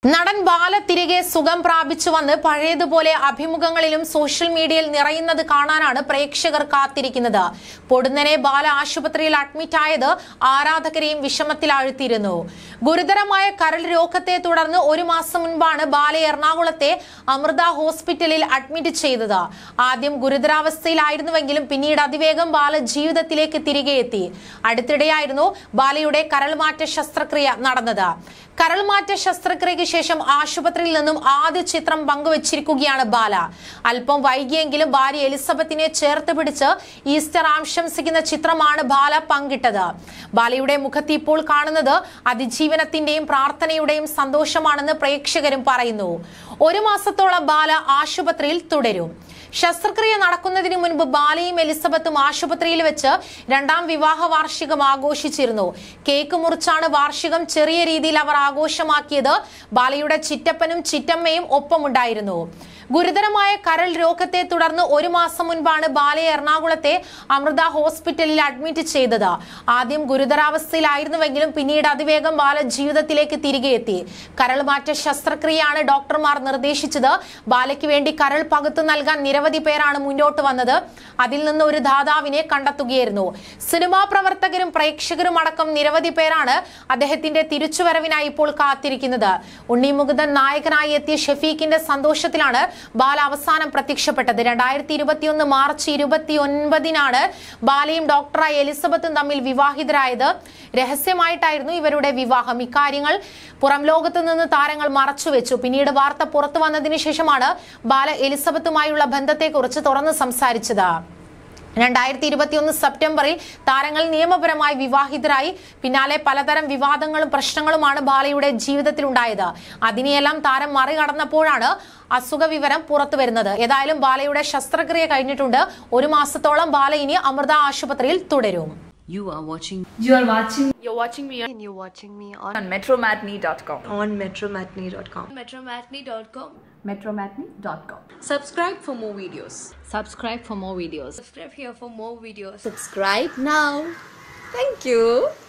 നടൻ ബാല തിരികെ സുഖം പ്രാപിച്ചു വന്ന് പഴയതുപോലെ അഭിമുഖങ്ങളിലും സോഷ്യൽ മീഡിയയിൽ നിറയുന്നത് കാണാനാണ് പ്രേക്ഷകർ കാത്തിരിക്കുന്നത് പൊടുന്നനെ ബാല ആശുപത്രിയിൽ അഡ്മിറ്റ് ആയത് ആരാധകരെയും വിഷമത്തിലാഴ്ത്തിയിരുന്നു ഗുരുതരമായ കരൾ രോഗത്തെ തുടർന്ന് ഒരു മാസം മുൻപാണ് ബാലയെ എറണാകുളത്തെ അമൃത ഹോസ്പിറ്റലിൽ അഡ്മിറ്റ് ചെയ്തത് ആദ്യം ഗുരുതരാവസ്ഥയിലായിരുന്നുവെങ്കിലും പിന്നീട് അതിവേഗം ബാല ജീവിതത്തിലേക്ക് തിരികെ എത്തി അടുത്തിടെയായിരുന്നു ബാലയുടെ കരൾമാറ്റ ശസ്ത്രക്രിയ നടന്നത് കരൾമാറ്റ ശസ്ത്രക്രിയയ്ക്ക് ശേഷം ആശുപത്രിയിൽ നിന്നും ആദ്യ ചിത്രം പങ്കുവച്ചിരിക്കുകയാണ് ബാല അല്പം വൈകിയെങ്കിലും ഭാര്യ എലിസബത്തിനെ ചേർത്ത് പിടിച്ച് ഈസ്റ്റർ ആശംസിക്കുന്ന ചിത്രമാണ് ബാല പങ്കിട്ടത് ബാലയുടെ മുഖത്ത് ഇപ്പോൾ കാണുന്നത് അതിജീവനത്തിന്റെയും പ്രാർത്ഥനയുടെയും സന്തോഷമാണെന്ന് പ്രേക്ഷകരും പറയുന്നു ഒരു മാസത്തോളം ബാല ആശുപത്രിയിൽ തുടരും ശസ്ത്രക്രിയ നടക്കുന്നതിന് മുൻപ് ബാലയും എലിസബത്തും ആശുപത്രിയിൽ വെച്ച് രണ്ടാം വിവാഹ വാർഷികം ആഘോഷിച്ചിരുന്നു കേക്ക് മുറിച്ചാണ് വാർഷികം ചെറിയ രീതിയിൽ അവർ ആഘോഷമാക്കിയത് ബാലയുടെ ചിറ്റപ്പനും ചിറ്റമ്മയും ഒപ്പമുണ്ടായിരുന്നു ഗുരുതരമായ കരൾ രോഗത്തെ തുടർന്ന് ഒരു മാസം മുൻപാണ് ബാലയെ എറണാകുളത്തെ അമൃത ഹോസ്പിറ്റലിൽ അഡ്മിറ്റ് ചെയ്തത് ആദ്യം ഗുരുതരാവസ്ഥയിലായിരുന്നുവെങ്കിലും പിന്നീട് അതിവേഗം ബാല ജീവിതത്തിലേക്ക് തിരികെ എത്തി കരൾ മാറ്റ ശസ്ത്രക്രിയയാണ് ഡോക്ടർമാർ നിർദ്ദേശിച്ചത് ബാലയ്ക്ക് വേണ്ടി കരൾ പകുത്തു നൽകാൻ നിരവധി പേരാണ് മുന്നോട്ട് വന്നത് അതിൽ നിന്ന് ഒരു ദാതാവിനെ കണ്ടെത്തുകയായിരുന്നു സിനിമാ പ്രവർത്തകരും പ്രേക്ഷകരും അടക്കം നിരവധി പേരാണ് അദ്ദേഹത്തിന്റെ തിരിച്ചുവരവിനായി ഇപ്പോൾ കാത്തിരിക്കുന്നത് ഉണ്ണി മുകുന്ദൻ നായകനായി എത്തിയ ഷെഫീഖിന്റെ സന്തോഷത്തിലാണ് ബാല അവസാനം പ്രത്യക്ഷപ്പെട്ടത് രണ്ടായിരത്തി ഇരുപത്തിയൊന്ന് മാർച്ച് ഇരുപത്തി ഒൻപതിനാണ് ബാലയും ഡോക്ടറായ എലിസബത്തും തമ്മിൽ വിവാഹിതരായത് രഹസ്യമായിട്ടായിരുന്നു ഇവരുടെ വിവാഹം ഇക്കാര്യങ്ങൾ പുറം ലോകത്ത് നിന്ന് താരങ്ങൾ മറച്ചുവെച്ചു പിന്നീട് വാർത്ത പുറത്തു വന്നതിന് ശേഷമാണ് ബാല എലിസബത്തുമായുള്ള ബന്ധത്തെക്കുറിച്ച് തുറന്ന് സംസാരിച്ചത് രണ്ടായിരത്തി ഇരുപത്തിയൊന്ന് സെപ്റ്റംബറിൽ താരങ്ങൾ നിയമപരമായി വിവാഹിതരായി പിന്നാലെ പലതരം വിവാദങ്ങളും പ്രശ്നങ്ങളുമാണ് ബാലയുടെ ജീവിതത്തിൽ ഉണ്ടായത് അതിനെയെല്ലാം താരം മറികടന്നപ്പോഴാണ് അസുഖ വിവരം പുറത്തു വരുന്നത് ഏതായാലും ബാലയുടെ ശസ്ത്രക്രിയ കഴിഞ്ഞിട്ടുണ്ട് ഒരു മാസത്തോളം ബാല ഇനി അമൃത ആശുപത്രിയിൽ തുടരും You are watching You are watching You're watching me on, and you're watching me on, on metromatney.com. on metromatney.com. metromatney.com. Metromatney.com. Subscribe for more videos. subscribe for more videos Subscribe here for more videos. Subscribe now. Thank you.